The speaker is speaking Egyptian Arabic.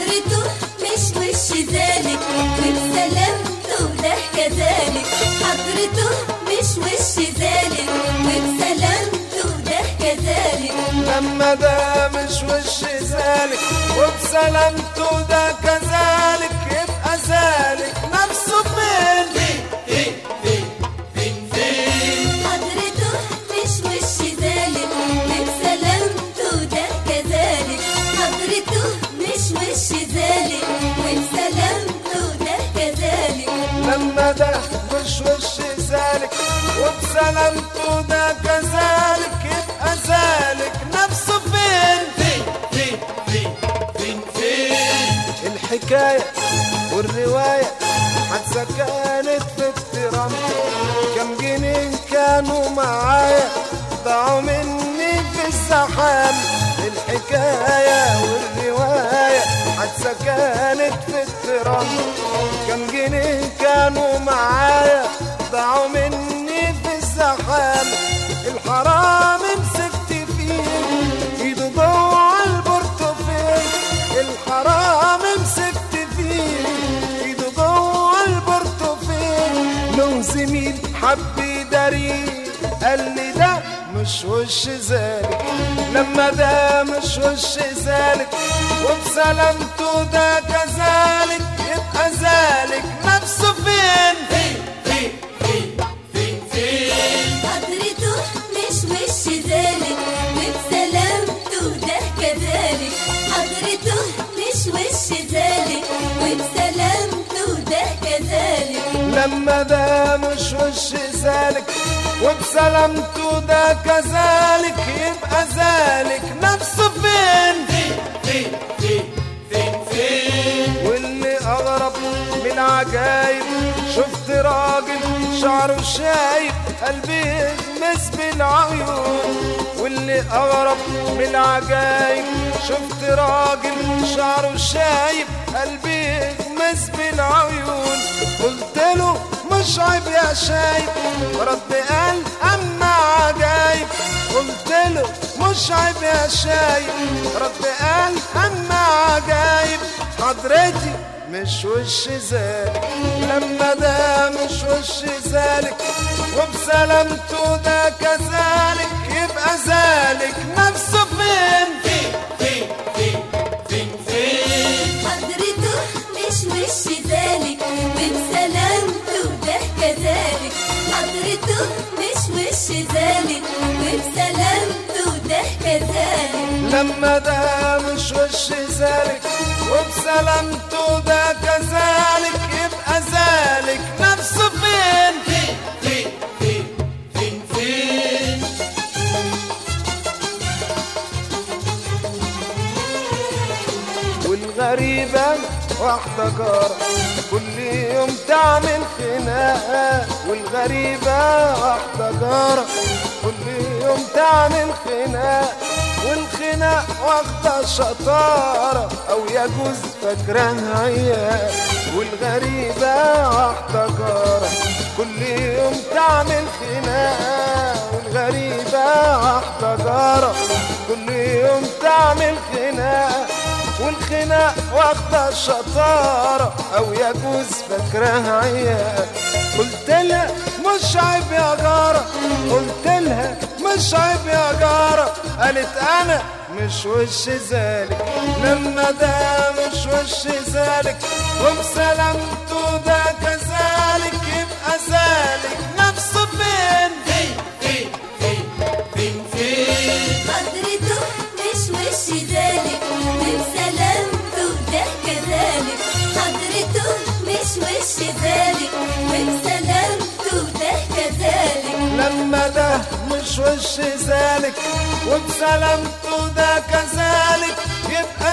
حضرته مش وش ذلك وبسلامته ده كذلك حضرته مش وش ذلك وبسلامته ده كذلك لما ده مش وش ذلك وبسلامته ده كذلك يبقى ذلك نفسه فين حضرته مش وش ذلك وبسلامته ده كذلك حضرته مش وش ذلك وبسلامته ده كذلك لما ده مش وش ذلك وبسلامته ده كذلك يبقى ذلك نفسه فين الحكاية والرواية حادثة كانت في اكترامته كم جنيه كانوا معايا ضاعوا مني في الزحام الحكاية والرواية حادثة كانت في اكترامته كم جنيه كانوا معايا ضاعوا مني في الزحام الحرام مسكت فيه ايده جوه البرتقال الحرام مسكت فيه ايده جوه البرتقال له زميل حب يداريه قال لي ده مش وش ذلك لما ده مش وش ذلك وبسلامته ده كذلك يبقى ذلك نفسه فين حضرته مش وش ذلك وبسلامته ده كذلك حضرته مش وش ذلك وبسلامته ده كذلك لما ده مش وش ذلك وبسلامته ده كذلك يبقى ذلك نفسه فين واللي اغرب من العجايب شفت راجل شعره شايب قلبي يغمس بالعيون واللي اغرب من العجايب شفت راجل شعره شايب قلبي يغمس بالعيون قلت له مش عيب يا شايب رد قال اما عجايب قلت له مش عيب يا شايب رد قال اما عجايب حضرتي مش وش ذلك لما ده مش وش ذلك وبسلامته ده كذلك يبقى ذلك نفسه فين حضرته مش وش ذلك وبسلامته ده كذلك حضرته مش وش ذلك وبسلامته ده كذلك لما ده مش وش ذلك وبسلامته ده كذلك يبقى ذلك نفسه فين والغريبة واحدة جارة كل يوم تعمل خناقة والغريبة واحدة جارة كل يوم تعمل خناقة والخناق واخدة شطارة أو يجوز فاكراها عيال والغريبة واحدة جارة كل يوم تعمل خناقة والغريبة واحدة جارة كل يوم تعمل خناقة والخناق واخدة شطارة أو يجوز فاكراها عيال قلت لها مش عيب يا جارة قلت لها مش عيب يا جارة قالت أنا مش وش ذلك لما ده مش وش ذلك وبسلامته ده كذلك يبقى ذلك نفسه فين حضرته مش وش ذلك وبسلامته ده كذلك حضرته مش وش ذلك وبسلامته ده كذلك لما ده مش وش ذلك وبسلامته ده كذلك يبقى